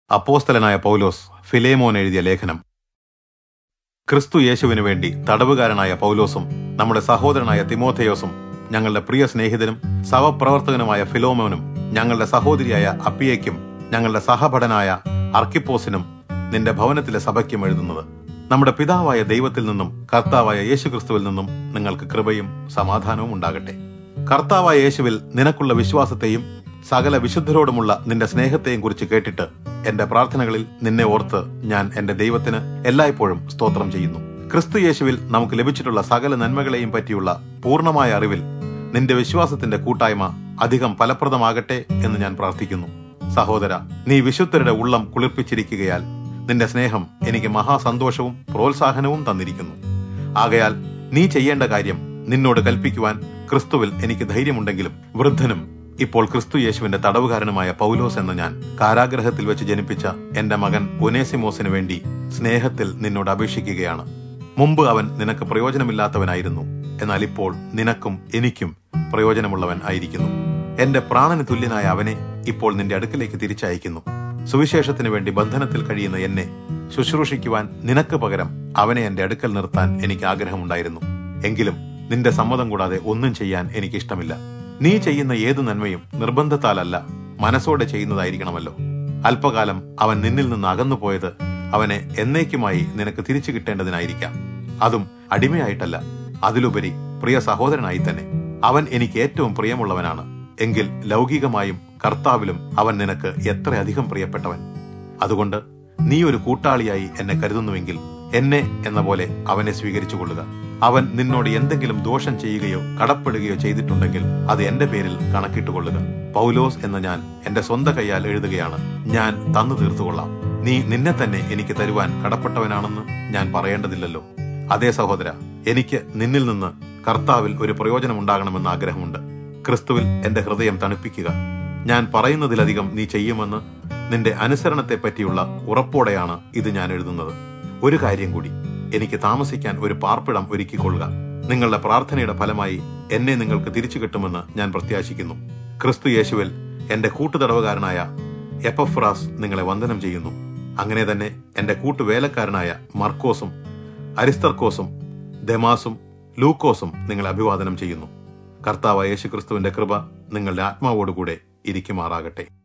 അപ്പോസ്തലനായ പൗലോസ് ഫിലേമോൻ എഴുതിയ ലേഖനം ക്രിസ്തു യേശുവിനു വേണ്ടി തടവുകാരനായ പൗലോസും നമ്മുടെ സഹോദരനായ തിമോഥയോസും ഞങ്ങളുടെ പ്രിയ സ്നേഹിതനും സഹപ്രവർത്തകനുമായ ഫിലോമോനും ഞങ്ങളുടെ സഹോദരിയായ അപ്പിയയ്ക്കും ഞങ്ങളുടെ സഹഭടനായ അർക്കിപ്പോസിനും നിന്റെ ഭവനത്തിലെ സഭയ്ക്കും എഴുതുന്നത് നമ്മുടെ പിതാവായ ദൈവത്തിൽ നിന്നും കർത്താവായ യേശുക്രിസ്തുവിൽ നിന്നും നിങ്ങൾക്ക് കൃപയും സമാധാനവും ഉണ്ടാകട്ടെ കർത്താവായ യേശുവിൽ നിനക്കുള്ള വിശ്വാസത്തെയും സകല വിശുദ്ധരോടുമുള്ള നിന്റെ സ്നേഹത്തെയും കുറിച്ച് കേട്ടിട്ട് എന്റെ പ്രാർത്ഥനകളിൽ നിന്നെ ഓർത്ത് ഞാൻ എന്റെ ദൈവത്തിന് എല്ലായ്പ്പോഴും സ്തോത്രം ചെയ്യുന്നു ക്രിസ്തു യേശുവിൽ നമുക്ക് ലഭിച്ചിട്ടുള്ള സകല നന്മകളെയും പറ്റിയുള്ള പൂർണ്ണമായ അറിവിൽ നിന്റെ വിശ്വാസത്തിന്റെ കൂട്ടായ്മ അധികം ഫലപ്രദമാകട്ടെ എന്ന് ഞാൻ പ്രാർത്ഥിക്കുന്നു സഹോദര നീ വിശുദ്ധരുടെ ഉള്ളം കുളിർപ്പിച്ചിരിക്കുകയാൽ നിന്റെ സ്നേഹം എനിക്ക് മഹാസന്തോഷവും പ്രോത്സാഹനവും തന്നിരിക്കുന്നു ആകയാൽ നീ ചെയ്യേണ്ട കാര്യം നിന്നോട് കൽപ്പിക്കുവാൻ ക്രിസ്തുവിൽ എനിക്ക് ധൈര്യമുണ്ടെങ്കിലും വൃദ്ധനും ഇപ്പോൾ ക്രിസ്തു യേശുവിന്റെ തടവുകാരനുമായ പൗലോസ് എന്ന ഞാൻ കാരാഗ്രഹത്തിൽ വെച്ച് ജനിപ്പിച്ച എന്റെ മകൻ ഒനേസിമോസിന് വേണ്ടി സ്നേഹത്തിൽ നിന്നോട് അപേക്ഷിക്കുകയാണ് മുമ്പ് അവൻ നിനക്ക് പ്രയോജനമില്ലാത്തവനായിരുന്നു എന്നാൽ ഇപ്പോൾ നിനക്കും എനിക്കും പ്രയോജനമുള്ളവൻ ആയിരിക്കുന്നു എന്റെ പ്രാണന് തുല്യനായ അവനെ ഇപ്പോൾ നിന്റെ അടുക്കിലേക്ക് തിരിച്ചയക്കുന്നു സുവിശേഷത്തിന് വേണ്ടി ബന്ധനത്തിൽ കഴിയുന്ന എന്നെ ശുശ്രൂഷിക്കുവാൻ നിനക്ക് പകരം അവനെ എന്റെ അടുക്കൽ നിർത്താൻ എനിക്ക് ആഗ്രഹമുണ്ടായിരുന്നു എങ്കിലും നിന്റെ സമ്മതം കൂടാതെ ഒന്നും ചെയ്യാൻ എനിക്കിഷ്ടമില്ല നീ ചെയ്യുന്ന ഏതു നന്മയും നിർബന്ധത്താലല്ല മനസ്സോടെ ചെയ്യുന്നതായിരിക്കണമല്ലോ അല്പകാലം അവൻ നിന്നിൽ നിന്ന് അകന്നു പോയത് അവനെ എന്നേക്കുമായി നിനക്ക് തിരിച്ചു കിട്ടേണ്ടതിനായിരിക്കാം അതും അടിമയായിട്ടല്ല അതിലുപരി പ്രിയ സഹോദരനായി തന്നെ അവൻ എനിക്ക് ഏറ്റവും പ്രിയമുള്ളവനാണ് എങ്കിൽ ലൗകികമായും കർത്താവിലും അവൻ നിനക്ക് എത്രയധികം പ്രിയപ്പെട്ടവൻ അതുകൊണ്ട് നീ ഒരു കൂട്ടാളിയായി എന്നെ കരുതുന്നുവെങ്കിൽ എന്നെ എന്ന പോലെ അവനെ സ്വീകരിച്ചു കൊള്ളുക അവൻ നിന്നോട് എന്തെങ്കിലും ദോഷം ചെയ്യുകയോ കടപ്പെടുകയോ ചെയ്തിട്ടുണ്ടെങ്കിൽ അത് എന്റെ പേരിൽ കണക്കിട്ടുകൊള്ളുക പൗലോസ് എന്ന ഞാൻ എന്റെ സ്വന്തം കൈയാൽ എഴുതുകയാണ് ഞാൻ തന്നു തീർത്തുകൊള്ളാം നീ നിന്നെ തന്നെ എനിക്ക് തരുവാൻ കടപ്പെട്ടവനാണെന്ന് ഞാൻ പറയേണ്ടതില്ലല്ലോ അതേ സഹോദര എനിക്ക് നിന്നിൽ നിന്ന് കർത്താവിൽ ഒരു പ്രയോജനം ഉണ്ടാകണമെന്ന് ആഗ്രഹമുണ്ട് ക്രിസ്തുവിൽ എന്റെ ഹൃദയം തണുപ്പിക്കുക ഞാൻ പറയുന്നതിലധികം നീ ചെയ്യുമെന്ന് നിന്റെ അനുസരണത്തെ പറ്റിയുള്ള ഉറപ്പോടെയാണ് ഇത് ഞാൻ എഴുതുന്നത് ഒരു കാര്യം കൂടി എനിക്ക് താമസിക്കാൻ ഒരു പാർപ്പിടം ഒരുക്കിക്കൊള്ളുക നിങ്ങളുടെ പ്രാർത്ഥനയുടെ ഫലമായി എന്നെ നിങ്ങൾക്ക് തിരിച്ചു കിട്ടുമെന്ന് ഞാൻ പ്രത്യാശിക്കുന്നു ക്രിസ്തു യേശുവിൽ എന്റെ കൂട്ടുതടവുകാരനായ എപ്പഫ്രാസ് നിങ്ങളെ വന്ദനം ചെയ്യുന്നു അങ്ങനെ തന്നെ എന്റെ കൂട്ടുവേലക്കാരനായ മർക്കോസും അരിസ്തർക്കോസും ദമാസും ലൂക്കോസും നിങ്ങളെ അഭിവാദനം ചെയ്യുന്നു കർത്താവ് യേശുക്രിസ്തുവിന്റെ കൃപ നിങ്ങളുടെ ആത്മാവോടുകൂടെ ഇരിക്കുമാറാകട്ടെ